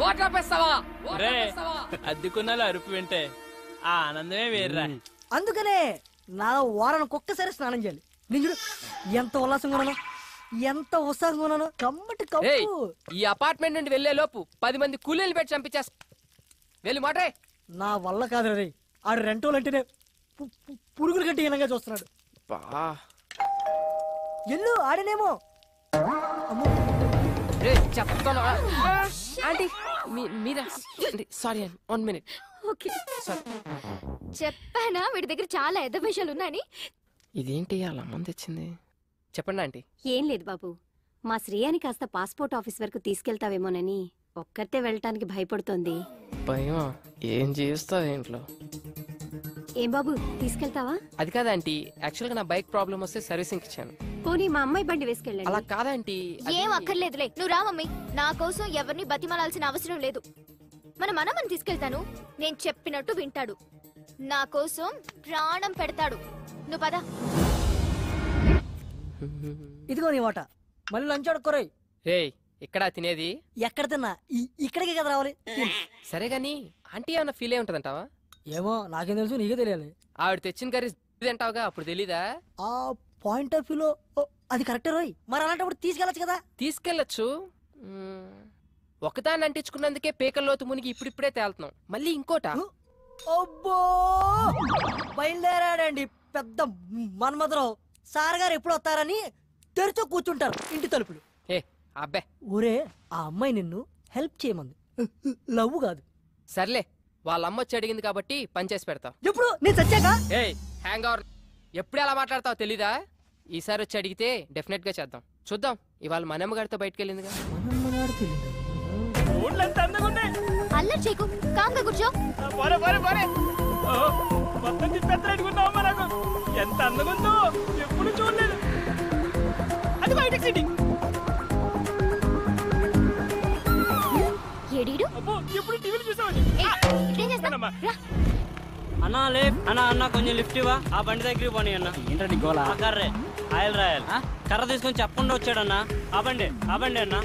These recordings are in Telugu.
ఓట్లు ఆపేస్తావా ఓట్లు రే ఆపేస్తావా? అద్దెకున్నాలో అరుపు వింటే ఆ ఆనందమే వేర్రా అందుకనే నా వారానికి ఒక్కసారి స్నానం చేయాలి నేను చూడు ఎంత ఉల్లాసంగా ఉన్నాను ఎంత ఉత్సాహంగా ఉన్నాను కమ్మటి ఏయ్, కప్పు ఈ అపార్ట్మెంట్ నుండి వెళ్లే లోపు పది మంది కూలీలు పెట్టి చంపించేస్తా వెళ్ళి మాట్రే నా వల్ల కాదు రే ఆడు రెంటోలు అంటేనే పు- పు- పురుగులు గట్టి హీనంగా చూస్తున్నాడు ఎల్లు ఆడనేమో అమ్మో రే చెప్తాను ఆంటీ మీ- మీరా సారీ వన్ మినిట్ ఓకే చెప్పానా వీడి దగ్గర చాలా ఎద్ద విషయాలు ఉన్నాయని ఇదేంటి అలా మంది తెచ్చింది చెప్పండి ఆంటీ ఏం లేదు బాబు మా శ్రేయాని కాస్త పాస్పోర్ట్ ఆఫీస్ వరకు తీసుకెళ్తావేమోనని ఒక్కరితే వెళ్ళటానికి భయపడుతోంది భయం ఏం చేస్తావు ఇంట్లో ఏం బాబు తీసుకెళ్తావా అది కాదు ఆంటీ యాక్చువల్ గా నా బైక్ ప్రాబ్లం వస్తే సర్వీసింగ్ ఇచ్చాను పోనీ మా అమ్మాయి బండి అలా వేసుకెళ్ళండి కాదంటీ అది- ఏం అక్కర్లేదులే నువ్వు రా మమ్మీ నా కోసం ఎవరిని బతిమలాల్సిన అవసరం లేదు మన మనమని తీసుకెళ్తాను నేను చెప్పినట్టు వింటాడు నా కోసం ప్రాణం పెడతాడు నువ్వు పద ఇదిగో నీ వాట మళ్ళీ లంచ్ ఆడుకోరాయి రేయ్ ఇక్కడ తినేది ఎక్కడ తిన్నా ఈ- ఇక్కడికే కదా రావాలి తిను. సరే గాని ఆంటీ ఏమన్నా ఫీల్ అయి ఉంటదంటావా ఏమో నాకేం తెలుసు నీకే తెలియాలి ఆవిడ తెచ్చిన కర్రీ తింటావుగా అప్పుడు తెలీదా ఆ పాయింట్ ఆఫ్ వ్యూలో అది కరెక్టే రోయ్ మరి అలాంటప్పుడు తీసుకెళ్ళచ్చు కదా తీసుకెళ్ళచ్చు ఒకదాన్ని అంటించుకున్నందుకే పేకల్లోతు మునిగి ఇప్పుడిప్పుడే తేలుతున్నాం మళ్ళీ ఇంకోట అబ్బో బయలుదేరాడండి పెద్ద మన్మధరావు సార్ గారు ఎప్పుడు వస్తారని తెరిచో కూర్చుంటారు ఇంటి తలుపులు ఏ అబ్బే ఒరే ఆ అమ్మాయి నిన్ను హెల్ప్ చేయమంది లవ్ కాదు సర్లే వాళ్ళ అమ్మ వచ్చి అడిగింది కాబట్టి పని చేసి పెడతావు ఎప్పుడు నేను చచ్చాక ఏయ్ హ్యాంగ్ అవర్ ఎప్పుడు ఎలా మాట్లాడతావు తెలీదా ఈసారి వచ్చి అడిగితే డెఫినెట్ గా చేద్దాం చూద్దాం ఇవాళ మనమ్మ గారితో బయటకు వెళ్ళిందిగా మనమ్మగారు తెలియదు ఊళ్ళంతా అందంగా ఉన్నాయి అల్లరి చేయకు కాంగా కూర్చో పోరే పోరే పోరే ఓ, మొత్తం తిప్పెత్తలేడుకున్నావమ్మా నాకు ఎంత అందంగా ఉందో ఎప్పుడు చూడలేదు అది బయట సిటీ ఏడీడు అబ్బో ఎప్పుడు టీవీలు చూసావని ఏయ్, ఇదేం చేస్తావ్? రా. అన్నా లే అన్నా అన్న కొంచెం లిఫ్ట్ ఇవ్వా ఆ బండి దగ్గరికి పోనీ అన్న ఏంటండి గోళ ఆ కర్రే ఆయిల్ రాయల్ కర్ర తీసుకొని చెప్పకుండా వచ్చాడన్నా ఆ బండి ఆ బండి అన్న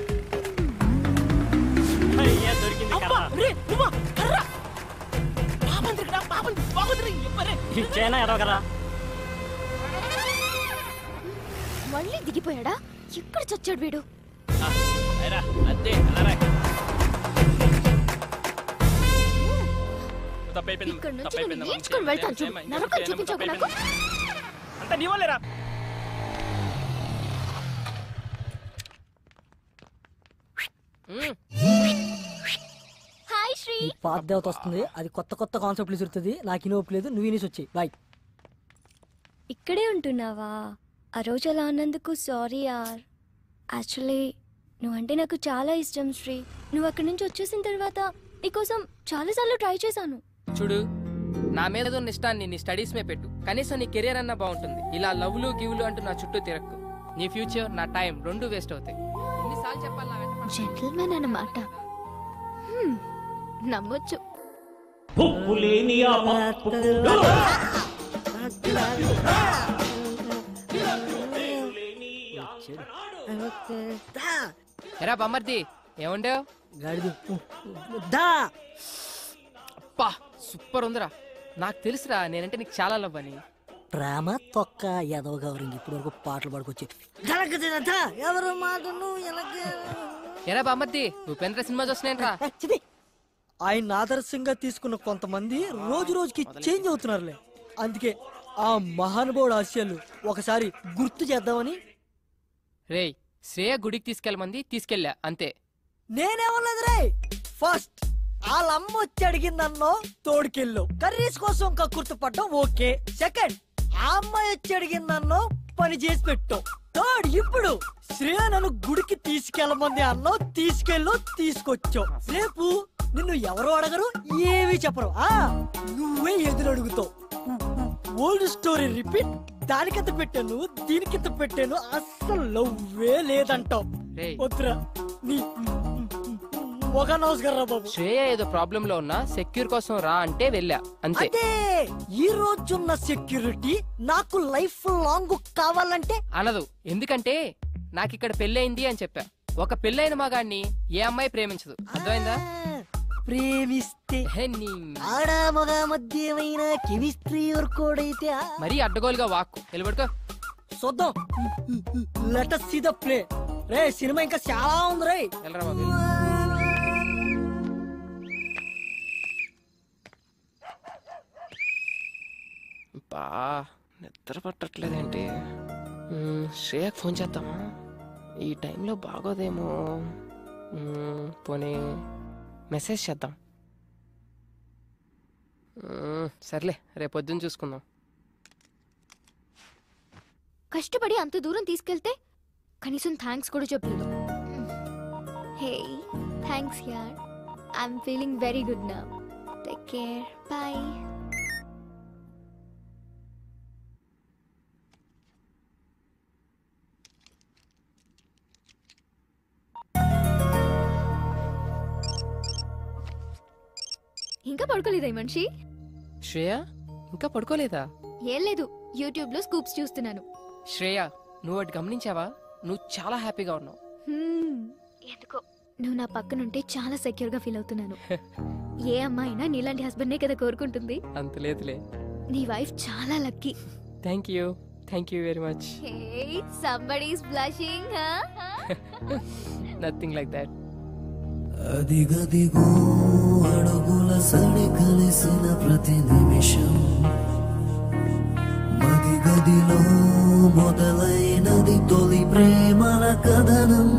అయ్యా దొరికింది కర్ర ఇచ్చేనా ఎడవకరా మళ్ళీ దిగిపోయాడా ఎక్కడ చచ్చాడు వీడు అదే అలా రాయ్. తప్పైపోయింది, ఇక్కడ నుంచి తప్పైపోయింది, నేను అమ్మ. నేర్చుకుని వెళ్తాను చూడు ఏమై- నరకం ఏమై- చూపించకు నాకు అంతా నీ వల్లేరా మ్మ్. హాయ్ శ్రీ ఈ పాత దేవత వస్తుంది అది కొత్త కొత్త కాన్సెప్ట్లు విసురుతుంది నాకు ఇనోపు లేదు నువ్వు ఇనేసి వచ్చాయి బాయ్ ఇక్కడే ఉంటున్నావా ఆ రోజు అలా అన్నందుకు సారీ యార్ యాక్చువల్లీ నువ్వంటే నాకు చాలా ఇష్టం శ్రీ నువ్వు అక్కడి నుంచి వచ్చేసిన తర్వాత నీకోసం చాలాసార్లు ట్రై చేశాను చూడు నా మీద ఉన్న ఇష్టాన్ని నీ స్టడీస్ మీద పెట్టు కనీసం నీ కెరీర్ అన్నా బాగుంటుంది ఇలా లవ్లు గివ్లు అంటూ నా చుట్టూ తిరక్కు నీ ఫ్యూచర్ నా టైం రెండు వేస్ట్ అవుతాయి ఎన్నిసార్లు చెప్పాలి నా వెంట పడ- జెంటల్మెన్ అన్నమాట హ్మ్, నమ్మొచ్చు దా, ఎరా బమ్మర్ది ఏముండేవు గాడిద దా అప్పా సూపర్ ఉందిరా నాకు తెలుసురా నేనంటే నీకు చాలా లవ్ అని ప్రేమ తొక్క ఎదవ గౌరింగ్ ఇప్పటి వరకు పాటలు పాడుకొచ్చి గలగదినట ఎవరు మాటను ఎలాగే ఎరా బామ్మర్ది ఉపేంద్ర సినిమా చూస్తున్నాయంట్రా చిది. ఆయన ఆదర్శంగా తీసుకున్న కొంతమంది రోజు రోజుకి చేంజ్ అవుతున్నారులే అందుకే ఆ మహానుభావుడు ఆశయాలు ఒకసారి గుర్తు చేద్దామని రేయ్ శ్రేయ గుడికి తీసుకెళ్ళమంది తీసుకెళ్ళా అంతే నేనేమన్నది రే ఫస్ట్ వాళ్ళ అమ్మ వచ్చి అడిగిందన్నో తోడుకెళ్ళు కర్రీస్ కోసం కక్కుర్తి పడ్డం ఓకే సెకండ్ ఆ అమ్మాయి వచ్చి అడిగిందన్నో పని చేసి పెట్టావు థర్డ్ ఇప్పుడు శ్రేయ నన్ను గుడికి తీసుకెళ్ళమంది అన్నో తీసుకెళ్ళు తీసుకొచ్చావు రేపు నిన్ను ఎవరు అడగరు ఏవి చెప్పరు ఆ నువ్వే ఎదురు అడుగుతావు ఓల్డ్ స్టోరీ రిపీట్ దానికెంత పెట్టాను దీనికెంత పెట్టాను అస్సలు లవ్వే లేదంటావు రేయ్ వద్దురా నీ ఒక నమస్కారం బాబు శ్రేయ ఏదో ప్రాబ్లం లో ఉన్నా సెక్యూర్ కోసం రా అంటే వెళ్ళా అంతే అదే ఈ రోజున్న సెక్యూరిటీ నాకు లైఫ్ లాంగ్ కావాలంటే అనదు ఎందుకంటే నాకు ఇక్కడ పెళ్ళయింది అని చెప్పా ఒక పెళ్ళైన మగాడిని ఏ అమ్మాయి ప్రేమించదు అర్థమైందా ఆ, ప్రేమిస్తే హే నీ ఆడ మగ మధ్య ఏమైనా కెమిస్ట్రీ వర్కౌట్ అయితే ఆ- మరీ అడ్డగోలుగా వాక్కు నిలబడుకో చూద్దాం లెట్ సీ ద ప్లే రే సినిమా ఇంకా చాలా ఉంది రే వెళ్ళరా బాబు వెళ్ళు. బా నిద్ర పట్టట్లేదేంటి మ్మ్, శ్రేయకు ఫోన్ చేద్దామా ఈ టైంలో బాగోదేమో మ్మ్, పోనీ మెసేజ్ చేద్దాం మ్మ్, సర్లే రేపు పొద్దున్న చూసుకుందాం కష్టపడి అంత దూరం తీసుకెళ్తే కనీసం థ్యాంక్స్ కూడా చెప్పలేదు హే థ్యాంక్స్ యార్ ఐఎమ్ ఫీలింగ్ వెరీ గుడ్ నా టేక్ కేర్ బాయ్ ఇంకా పడుకోలేదా ఈ మనిషి శ్రేయ ఇంకా పడుకోలేదా ఏం లేదు యూట్యూబ్ లో స్కూప్స్ చూస్తున్నాను శ్రేయ నువ్వు వాటి గమనించావా నువ్వు చాలా హ్యాపీగా ఉన్నావు హ్మ్, ఎందుకో నువ్వు నా పక్కనుంటే చాలా సెక్యూర్ గా ఫీల్ అవుతున్నాను ఏ అమ్మాయినా నీలాంటి హస్బెండ్ కదా కోరుకుంటుంది అంత లేదులే నీ వైఫ్ చాలా lucky thank you thank you very much hey somebody's blushing nothing like that అదిగదిగో అడుగుల సడి కలిసిన ప్రతి నిమిషం మది గదిలో మొదలైనది తొలి ప్రేమల కథనం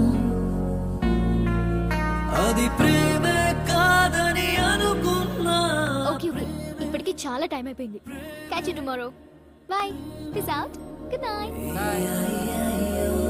అది ప్రేమే కాదని అనుకున్నా ఓకే ఓకే ఇప్పటికి చాలా టైం అయిపోయింది catch you tomorrow bye peace out good night bye